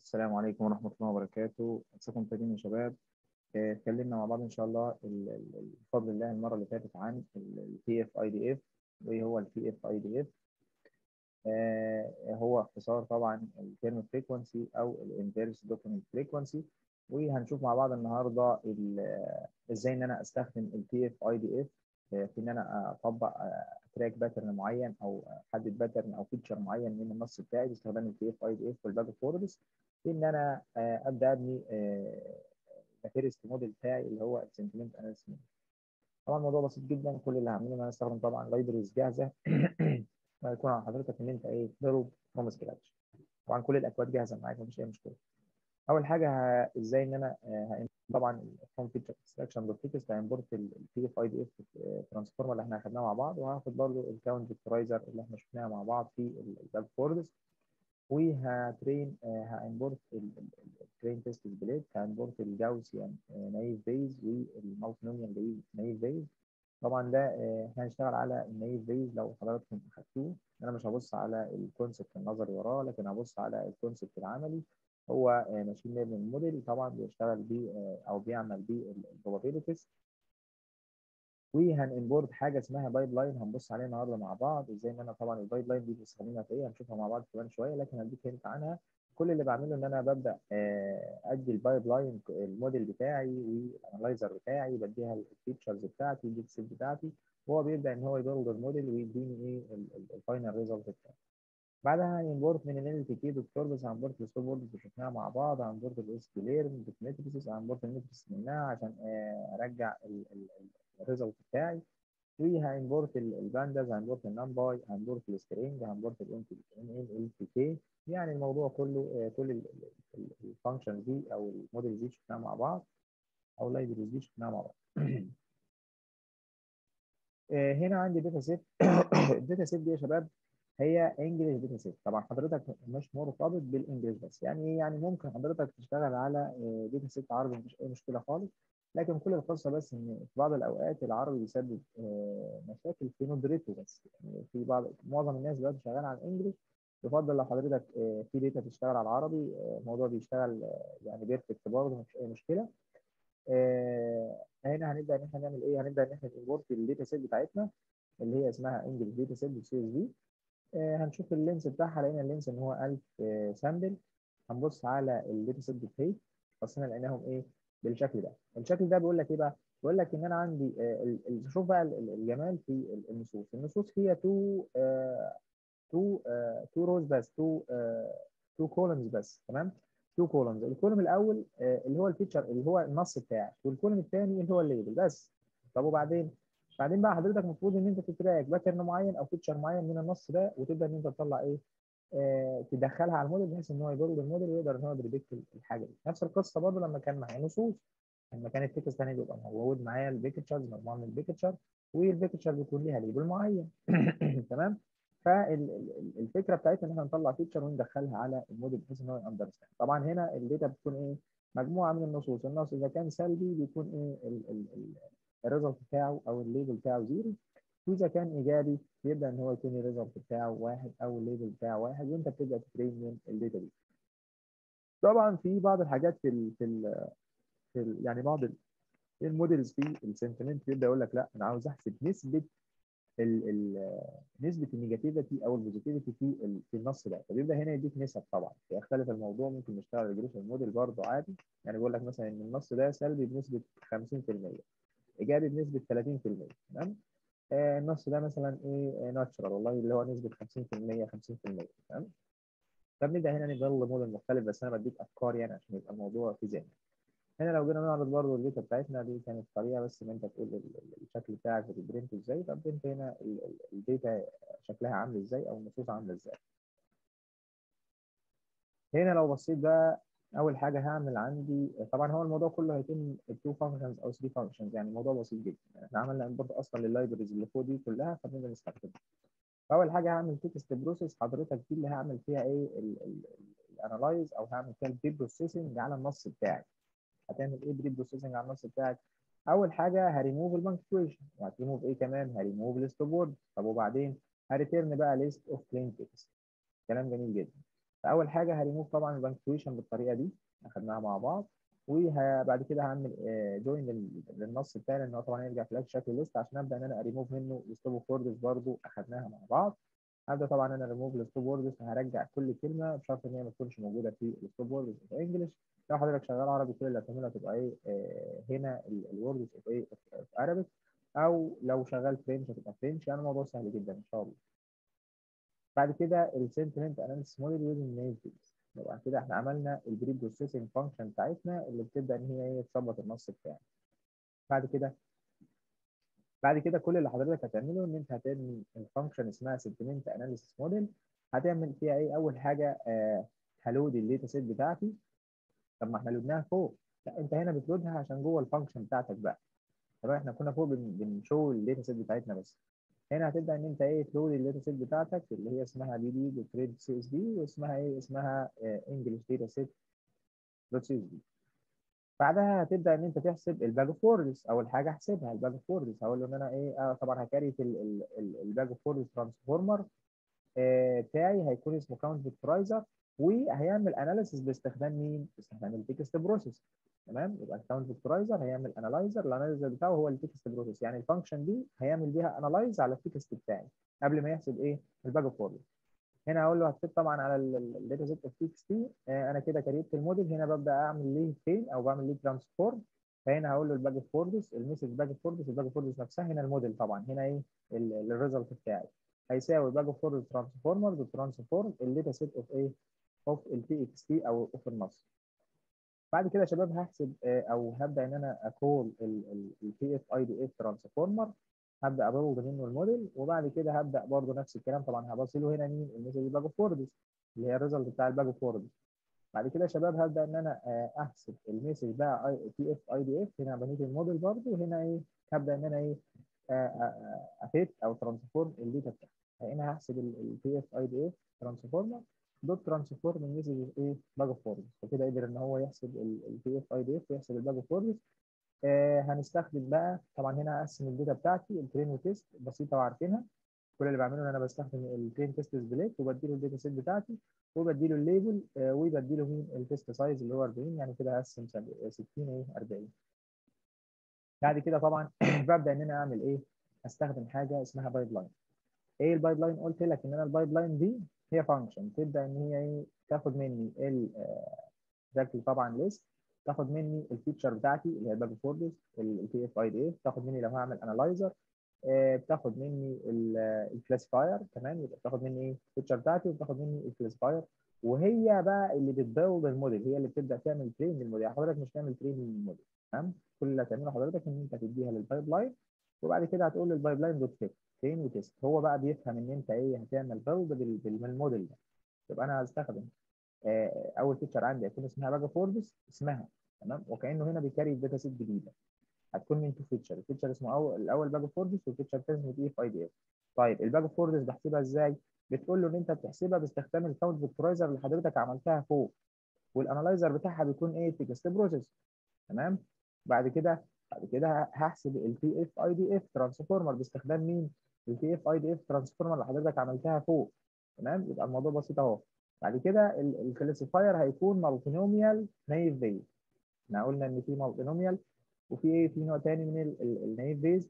السلام عليكم ورحمة الله وبركاته ازيكم طيبين يا شباب آه، اتكلمنا مع بعض ان شاء الله ال- ال- بفضل الله المرة اللي فاتت عن ال PFIDF وايه هو ال PFIDF آه، هو اختصار طبعا التيرم فريكونسي او الانفيرس دوكيمنت فريكونسي وهنشوف مع بعض النهارده ال- ازاي ان انا استخدم ال PFIDF آه، في ان انا اطبق تراك باترن معين او احدد باترن او فيتشر معين من النص بتاعي باستخدام ال PFIDF والباك فوردز في ان انا آه، ابدا ابني الفيرست موديل بتاعي اللي هو السنتمنت اناليسيس طبعا الموضوع بسيط جدا كل اللي هعمله ان انا استخدم طبعا لايبرز جاهزه ويكون على حضرتك ان انت ايه تضرب فروم سكراتش طبعا كل الاكواد جاهزه معاك مفيش اي مشكله اول حاجه ه- ازاي ان انا آه، ه- طبعا الفروم فيتشر اكستراكشن دوت تكست هامبورت البي اف اي دي اف ترانسفورمر اللي احنا اخدناه مع بعض وهاخد برضو الكاونت فيكتورايزر اللي احنا شفناها مع بعض في الباك فوردز وهترين هامبورت الترين تيست سبليت هامبورت الجاوسيان نايف بيز والمالتينوميال نايف بيز طبعا ده آه، احنا هنشتغل على النايف بيز لو حضراتكم اخدتوه انا مش هبص على الكونسبت النظري وراه لكن هبص على الكونسبت العملي هو ماشين ليرنينج موديل طبعا بيشتغل بيه آه، او بيعمل بيه البروبابيلتيز وهنimporт حاجه اسمها بايب لاين هنبص عليها النهارده مع بعض ازاي ان انا طبعا البايب لاين دي بستخدمها في ايه هنشوفها مع بعض كمان شويه لكن هديك هنت عنها كل اللي بعمله ان انا ببدا آه، ادي البايب لاين الموديل بتاعي والانالايزر بتاعي بديها الفيتشرز بتاعتي الديت سيت بتاعتي وهو بيبدا ان هو يبرد الموديل ويديني ايه الفاينل ريزلت بتاعي بعدها هنimporت من ال LTK دكتور بس هنبورت الستور بورد اللي شفناها مع بعض هنبورت الاس بي ليرن ماتريسز هنبورت الماتريسز منها عشان آه، ارجع الريزلت بتاعي وهنبورت البانداز هنبورت النمباي هنبورت السترينج هنبورت الام ال تي كي يعني الموضوع كله آه، كل الفانكشنز دي او الموديل دي شفناها مع بعض او اللايبرز دي شفناها مع بعض آه، هنا عندي داتا سيت الداتا سيت دي يا شباب هي انجلش داتا سيت طبعا حضرتك مش مرتبط بالانجلش بس يعني ايه يعني ممكن حضرتك تشتغل على داتا سيت عربي مفيش اي مشكله خالص لكن كل القصه بس ان في بعض الاوقات العربي بيسبب آه، مشاكل في ندرته بس يعني في بعض معظم الناس دلوقتي شغاله على الانجلش يفضل لو حضرتك آه، في داتا تشتغل على العربي آه، الموضوع بيشتغل آه، يعني بيرفكت برضه مفيش اي مشكله آه، هنا هنبدا ان احنا نعمل ايه هنبدا ان احنا نimporт الداتا سيت بتاعتنا اللي هي اسمها انجلش داتا سيت سي اس في هنشوف اللينس بتاعها لقينا اللينس ان هو 1000 سامبل هنبص على الداتا سيت بتاعي بصينا لقيناهم ايه بالشكل ده الشكل ده بيقول لك ايه بقى بيقول لك ان انا عندي آه، ال- ال- شوف بقى ال- ال- الجمال في ال- النصوص النصوص فيها تو تو تو روز بس تو تو كولمز بس تمام تو كولمز الكولوم الاول آه، اللي هو الفيتشر اللي هو النص بتاعك والكولوم الثاني اللي هو الليبل بس طب وبعدين بعدين بقى حضرتك المفروض ان انت تتراك باترن معين او فيتشر معين من النص ده وتبدا ان انت تطلع ايه آه، تدخلها على الموديل بحيث ان هو يبرد الموديل ويقدر ان هو يبريدكت الحاجه دي نفس القصه برضه لما كان معايا نصوص لما كان التكست ثاني بيبقى موجود معايا البيكتشرز مجموعه من البيكتشر والبيكتشر بيكون ليها ليبل معين تمام فالفكره بتاعتنا ان احنا نطلع فيتشر وندخلها على الموديل بحيث ان هو ياندرستاند طبعا هنا الداتا بتكون ايه مجموعه من النصوص النص اذا كان سلبي بيكون ايه ال- ال- ال- الريزلت بتاعه او الليبل بتاعه زيرو واذا كان ايجابي يبدا ان هو يكون الريزلت بتاعه واحد او الليبل بتاعه واحد وانت بتبدا تترين من الداتا دي طبعا في بعض الحاجات في ال في ال في ال يعني بعض ال- الموديلز في السنتمنت بيبدا يقول لك لا انا عاوز احسب نسبه ال ال نسبه النيجاتيفيتي او البوزيتيفيتي في ال- في النص ده فبيبدا هنا يديك نسب طبعا يختلف الموضوع ممكن نشتغل ريجريشن موديل برضه عادي يعني بيقول لك مثلا ان النص ده سلبي بنسبه 50% ايجابي بنسبه 30% تمام آه، النص ده مثلا ايه ناتشرال والله اللي هو نسبه 50% 50% تمام فبنبدا هنا نضل موديل مختلف بس انا بديك افكار يعني عشان يبقى الموضوع في ذهنك هنا لو جينا نعرض برضه الداتا بتاعتنا دي كانت طريقه بس ان انت تقول ال- ال- الشكل بتاعك بتبرنت ازاي طب انت هنا ال- ال- الداتا شكلها عامل ازاي او النصوص عامله ازاي هنا لو بصيت بقى اول حاجه هعمل عندي طبعا هو الموضوع كله هيتم التو فانكشنز او 3 فانكشنز يعني الموضوع بسيط جدا يعني احنا عملنا امبورت اصلا لللايبرز اللي فوق دي كلها فبنقدر نستخدمها فاول حاجه هعمل تكست بروسيس حضرتك دي اللي هعمل فيها ايه الانالايز او هعمل فيها البري بروسيسنج على النص بتاعي هتعمل ايه بري بروسيسنج على النص بتاعك اول حاجه هريموف البنكتويشن وهتريموف ايه كمان هريموف الستوب وورد طب وبعدين هريتيرن بقى ليست اوف بلين تكست كلام جميل جدا فاول حاجه هريموف طبعا البنكتويشن بالطريقه دي اخدناها مع بعض وبعد كده هعمل جوين للنص بتاعي لان هو طبعا هيرجع في الاخر شكل ليست عشان ابدا ان انا اريموف منه الستوب اوف ووردز برضه اخدناها مع بعض هبدا طبعا انا ريموف الستوب ووردز هرجع كل كلمه بشرط ان هي ما تكونش موجوده في الستوب ووردز في انجلش لو حضرتك شغال عربي كل اللي هتعملها تبقى ايه آه هنا الووردز اوف ايه في عربي او لو شغال فرنش هتبقى فرنش يعني الموضوع سهل جدا ان شاء الله بعد كده السنتمنت اناليسيس موديل يوزنج نيم فيز يبقى كده احنا عملنا البري بروسيسنج فانكشن بتاعتنا اللي بتبدا ان هي ايه تظبط النص بتاعك بعد كده بعد كده كل اللي حضرتك هتعمله ان انت هتعمل الفانكشن اسمها سنتمنت اناليسيس موديل هتعمل فيها ايه اول حاجه آه هلود الداتا سيت بتاعتي طب ما احنا لودناها فوق لا انت هنا بتلودها عشان جوه الفانكشن بتاعتك بقى طبعا احنا كنا فوق بن بنشو الداتا سيت بتاعتنا بس هنا هتبدا ان انت ايه تلود الداتا سيت بتاعتك اللي هي اسمها بي دي دوت ريد سي اس بي واسمها ايه اسمها انجلش داتا سيت دوت سي اس بي بعدها هتبدا ان انت تحسب الباج اوف ووردز اول حاجه احسبها الباج اوف ووردز هقول له ان انا ايه آه طبعا هكريت الباج اوف ووردز ترانسفورمر بتاعي هيكون اسمه كاونت فيكتورايزر وهيعمل اناليسيس باستخدام مين؟ باستخدام التكست بروسيس تمام يبقى الكاونت فيكتورايزر هيعمل انالايزر الانالايزر بتاعه هو التكست بروسيس يعني الفانكشن دي هيعمل بيها انالايز على التكست بتاعي قبل ما يحسب ايه؟ الباج اوف ووردز هنا اقول له هتفيد طبعا على الداتا سيت اوف تكست تي انا كده كريت الموديل هنا ببدا اعمل ليه ترين او بعمل ليه ترانسفورم فهنا هقول له الباج اوف ووردز الميسج باج اوف ووردز الباج اوف ووردز نفسها هنا الموديل طبعا هنا ايه الريزلت بتاعي هيساوي باج اوف ووردز ترانسفورمر بالترانسفورم الداتا سيت اوف ايه؟ اوف التي اكس تي او اوف النص بعد كده يا شباب هحسب او هبدا ان انا اكول البي اف اي دي اف ترانسفورمر هبدا ابوظ منه الموديل وبعد كده هبدا برضه نفس الكلام طبعا هبص له هنا مين الميسج باج اوف ووردز اللي هي الريزلت بتاع الباج اوف ووردز بعد كده يا شباب هبدا ان انا احسب الميسج بقى بي اف اي دي اف هنا بنيت الموديل برضه وهنا ايه هبدا ان انا ايه افيت او ترانسفورم الداتا بتاعتي هنا هحسب البي اف اي دي اف ترانسفورمر دوت ترانسفورم الميسج ايه باج اوف ووردز فكده قدر ان هو يحسب البي اف اي دي اف ويحسب الباج اوف ووردز آه هنستخدم بقى طبعا هنا هقسم الداتا بتاعتي الترين وتيست بسيطه وعارفينها كل اللي بعمله ان انا بستخدم الترين تيست سبليت وبديله الداتا سيت بتاعتي وبديله الليبل آه وبديله مين التيست سايز اللي هو 40 يعني كده هقسم 60 ايه 40 بعد كده طبعا ببدا ان انا اعمل ايه استخدم حاجه اسمها بايب لاين ايه البايب لاين قلت لك ان انا البايب لاين دي هي فانكشن تبدا ان هي ايه تاخد مني ال شكل طبعا ليست تاخد مني الفيتشر بتاعتي اللي هي الباج فوردز البي اف اي دي اف تاخد مني لو هعمل انالايزر بتاخد مني الكلاسيفاير تمام يبقى بتاخد مني ايه الفيتشر بتاعتي وبتاخد مني الكلاسيفاير وهي بقى اللي بتبيلد الموديل هي اللي بتبدا تعمل ترين للموديل حضرتك مش تعمل ترين للموديل تمام كل اللي هتعمله حضرتك ان انت هتديها للبايب لاين وبعد كده هتقول للبايب لاين دوت فيت ترين وتيست هو بقى بيفهم ان انت ايه هتعمل بيلد بالموديل ده يبقى انا هستخدم اول فيتشر عندي هيكون اسمها باج فوردز اسمها تمام وكانه هنا بيكاري داتا سيت جديده هتكون من تو فيتشر الفيتشر اسمه أول الاول باج فوردز والفيتشر الثاني اسمه بي اف اي دي اف طيب الباج فوردز بحسبها ازاي بتقول له ان انت بتحسبها باستخدام الكاونت فيكتورايزر اللي حضرتك عملتها فوق والانالايزر بتاعها بيكون ايه تكست بروسيس تمام بعد كده بعد كده هحسب البي اف اي دي اف ترانسفورمر باستخدام مين البي اف اي دي اف ترانسفورمر اللي حضرتك عملتها فوق تمام يبقى الموضوع بسيط اهو بعد كده الكلاسيفاير هيكون مالتينوميال نايف بيز احنا قلنا ان في مالتينوميال وفي ايه في نوع تاني من النايف بيز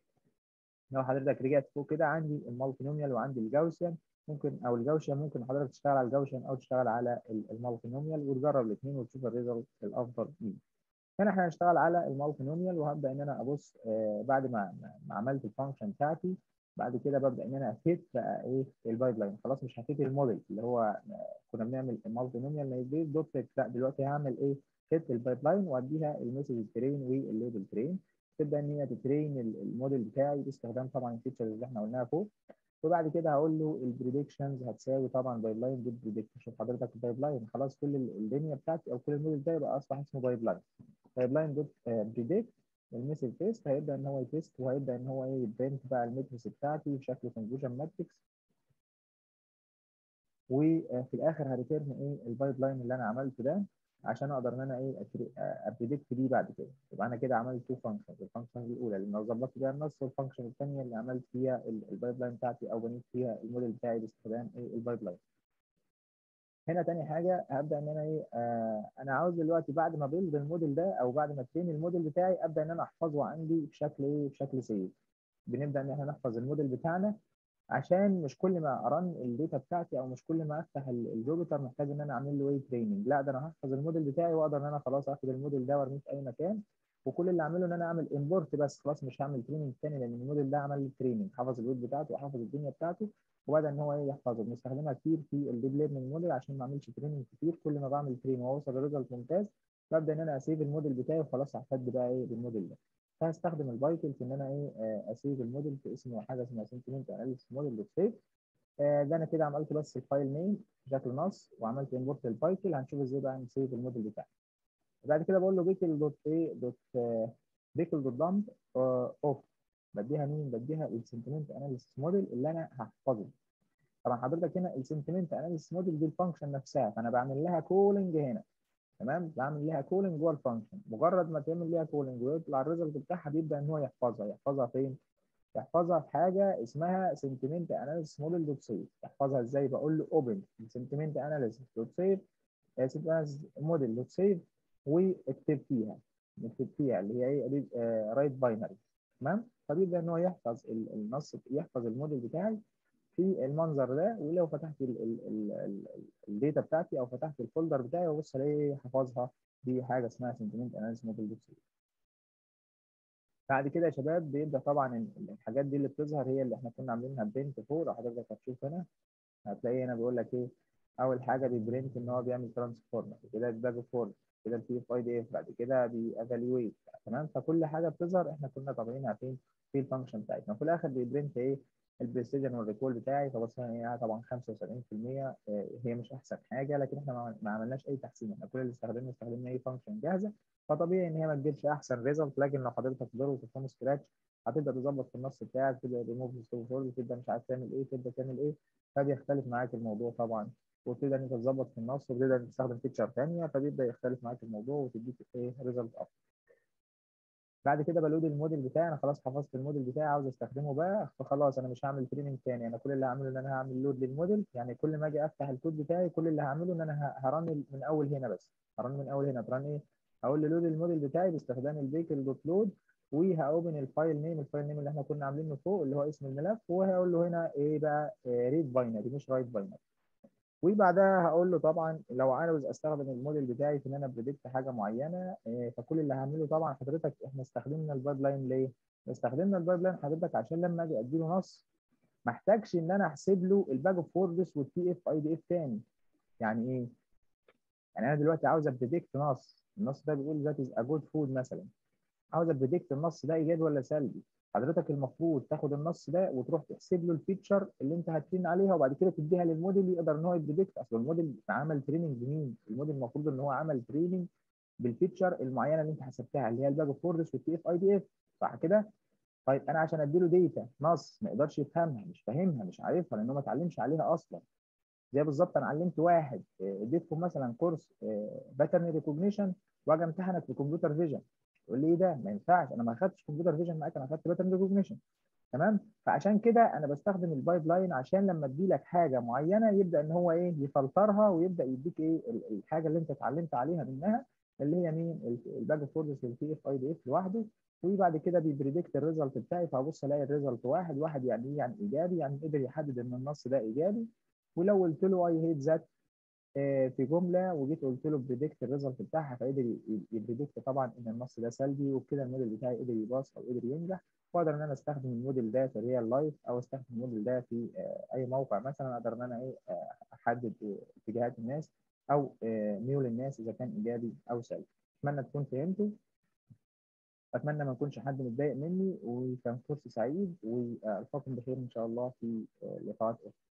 لو حضرتك رجعت فوق كده عندي المالتينوميال وعندي الجاوسيان ممكن او الجاوسيان ممكن حضرتك تشتغل على الجاوسيان او تشتغل على المالتينوميال وتجرب الاثنين وتشوف الريزلت الافضل مين هنا احنا هنشتغل على المالتينوميال وهبدا ان انا ابص آه بعد ما ما عملت الفانكشن بتاعتي بعد كده ببدا ان انا افيت بقى ايه البايب لاين خلاص مش هفيت الموديل اللي هو كنا بنعمل المالتينوميال نايف بيز دوت فيت لا دلوقتي هعمل ايه فيت البايب لاين واديها المسج ترين والليبل ترين تبدا ان هي تترين الموديل بتاعي باستخدام طبعا الفيتشرز اللي احنا قلناها فوق وبعد كده هقول له البريدكشنز هتساوي طبعا بايب لاين دوت بريدكت شوف حضرتك البايب لاين خلاص كل الدنيا بتاعتي او كل الموديل بتاعي بقى اصبح اسمه بايب لاين بايب لاين دوت بريدكت الميثود تيست هيبدا ان هو يتست وهيبدا ان هو ايه يبرنت بقى الميتريكس بتاعتي بشكل كونفوجن ماتريكس وفي الاخر هريتيرن ايه البايب لاين اللي انا عملته ده عشان اقدر ان انا ايه ابريدكت بيه بعد كده يبقى انا كده عملت تو فانكشنز الفانكشن الاولى اللي ظبطت بيها النص والفانكشن الثانيه اللي عملت فيها البايب لاين بتاعتي او بنيت فيها الموديل بتاعي باستخدام ايه البايب لاين هنا تاني حاجه هبدا ان انا ايه آه انا عاوز دلوقتي بعد ما بيلد الموديل ده او بعد ما ترين الموديل بتاعي ابدا ان انا احفظه عندي بشكل ايه بشكل سيف بنبدا ان احنا نحفظ الموديل بتاعنا عشان مش كل ما ارن الداتا بتاعتي او مش كل ما افتح الجوبيتر محتاج ان انا اعمل له ايه تريننج لا ده انا هحفظ الموديل بتاعي واقدر ان انا خلاص اخد الموديل ده وارميه في اي مكان وكل اللي اعمله ان انا اعمل امبورت بس خلاص مش هعمل تريننج تاني لان الموديل ده عمل تريننج حفظ الويب بتاعته وحفظ الدنيا بتاعته وبدا ان هو ايه يحفظه بنستخدمها كتير في الديب ليرنينج موديل عشان ما اعملش تريننج كتير كل ما بعمل ترين واوصل لريزلت ممتاز ببدا ان انا اسيب الموديل بتاعي وخلاص هحتد بقى ايه بالموديل ده فهستخدم البايتل في ان انا ايه اسيب الموديل في اسمه حاجه اسمها سنتمنت اناليسيس موديل دوت سيف ده انا كده عملت بس الفايل نيم بشكل نص وعملت امبورت للبايتل هنشوف ازاي بقى نسيب الموديل بتاعي بعد كده بقول له بيكل دوت ايه دوت بيكل دوت دمب اوف بديها مين؟ بديها السنتمنت اناليسيس موديل اللي انا هحفظه طبعا حضرتك هنا السنتمنت اناليسيس موديل دي الفانكشن نفسها فانا بعمل لها كولنج هنا تمام بعمل لها كولنج جوه الفانكشن مجرد ما تعمل لها كولنج ويطلع الريزلت بتاعها بيبدا ان هو يحفظها يحفظها فين؟ يحفظها في حاجه اسمها سنتمنت اناليسيس موديل دوت سيف يحفظها ازاي؟ بقول له اوبن سنتمنت اناليسيس دوت سيف موديل دوت سيف واكتب فيها نكتب فيها اللي هي ايه رايت باينري تمام فبيبدا ان هو يحفظ النص يحفظ الموديل بتاعي في المنظر ده ولو فتحت الداتا بتاعتي او فتحت الفولدر بتاعي وابص الاقي حفظها بحاجه اسمها سنتمنت اناليسيس موديل دوت سيف بعد كده يا شباب بيبدا طبعا الحاجات دي اللي بتظهر هي اللي احنا كنا عاملينها برنت فور حضرتك هتشوف هنا هتلاقي هنا بيقول لك ايه اول حاجه بيبرنت ان هو بيعمل ترانسفورم بعد كده الباك فورم كده البي اف اي دي اف بعد كده بيأفاليويت تمام فكل حاجه بتظهر احنا كنا طابعينها فين في الفانكشن بتاعتنا وفي الاخر بيبرنت ايه البريسيجن والريكول بتاعي فبص هي طبعا 75% هي مش احسن حاجه لكن احنا ما عملناش اي تحسين احنا كل اللي استخدمنا استخدمنا اي فانكشن جاهزه فطبيعي ان هي ما تجيبش احسن ريزلت لكن لو حضرتك تقدر تفهم سكراتش هتبدا تظبط في النص بتاعك تبدا ريموف ستوب فورد تبدا مش عارف تعمل ايه تبدا تعمل ايه فبيختلف معاك الموضوع طبعا وتبدا انت تظبط في النص وتبدا تستخدم فيتشر ثانيه فبيبدا يختلف معاك الموضوع وتديك ايه ريزلت افضل بعد كده بلود الموديل بتاعي انا خلاص حفظت الموديل بتاعي عاوز استخدمه بقى فخلاص انا مش هعمل تريننج تاني انا كل اللي هعمله ان انا هعمل لود للموديل يعني كل ما اجي افتح الكود بتاعي كل اللي هعمله ان انا هرن من اول هنا بس هرن من اول هنا ترن ايه هقول له لود الموديل بتاعي باستخدام البيكل دوت لود وهاوبن الفايل نيم الفايل نيم اللي احنا كنا عاملينه فوق اللي هو اسم الملف وهقول له هنا ايه بقى ريد باينري مش رايت باينري وبعدها هقول له طبعا لو عاوز استخدم الموديل بتاعي في ان انا بريدكت حاجه معينه فكل اللي هعمله طبعا حضرتك احنا استخدمنا البايب لاين ليه؟ استخدمنا البايب لاين حضرتك عشان لما اجي ادي له نص ما احتاجش ان انا احسب له الباك اوف فوردس والتي اف اي دي اف تاني يعني ايه؟ يعني انا دلوقتي عاوز ابريدكت نص النص ده بيقول ذات از ا جود فود مثلا عاوز ابريدكت النص ده ايجابي ولا سلبي حضرتك المفروض تاخد النص ده وتروح تحسب له الفيتشر اللي انت هترين عليها وبعد كده تديها للموديل يقدر ان هو يبريدكت اصل الموديل عمل تريننج بمين؟ الموديل المفروض ان هو عمل تريننج بالفيتشر المعينه اللي انت حسبتها اللي هي الباك اوف فوردس والتي اف اي دي اف صح كده؟ طيب انا عشان ادي له داتا نص ما يقدرش يفهمها مش فاهمها مش عارفها لانه ما اتعلمش عليها اصلا زي بالظبط انا علمت واحد اديتكم مثلا كورس باترن ريكوجنيشن واجي امتحنك في كمبيوتر فيجن يقول لي ايه ده ما ينفعش انا ما اخدتش كمبيوتر فيجن معاك انا اخدت باترن ريكوجنيشن تمام فعشان كده انا بستخدم البايب لاين عشان لما ادي لك حاجه معينه يبدا ان هو ايه يفلترها ويبدا يديك ايه الحاجه اللي انت اتعلمت عليها منها اللي هي مين الباك اوف فوردس والتي اف اي دي اف لوحده وبعد كده بيبريدكت الريزلت بتاعي فابص الاقي الريزلت واحد واحد يعني ايه يعني ايجابي يعني قدر يحدد ان النص ده ايجابي ولو قلت له اي هيت ذات في جمله وجيت قلت له بريدكت الريزلت بتاعها فقدر يبريدكت طبعا ان النص ده سلبي وبكده الموديل بتاعي قدر يباص او قدر ينجح واقدر ان انا استخدم الموديل ده في ريال لايف او استخدم الموديل ده في اي موقع مثلا اقدر ان انا ايه احدد اتجاهات الناس او ميول الناس اذا كان ايجابي او سلبي اتمنى تكون فهمتوا اتمنى ما يكونش حد متضايق مني وكان كورس سعيد والقاكم بخير ان شاء الله في لقاءات اخرى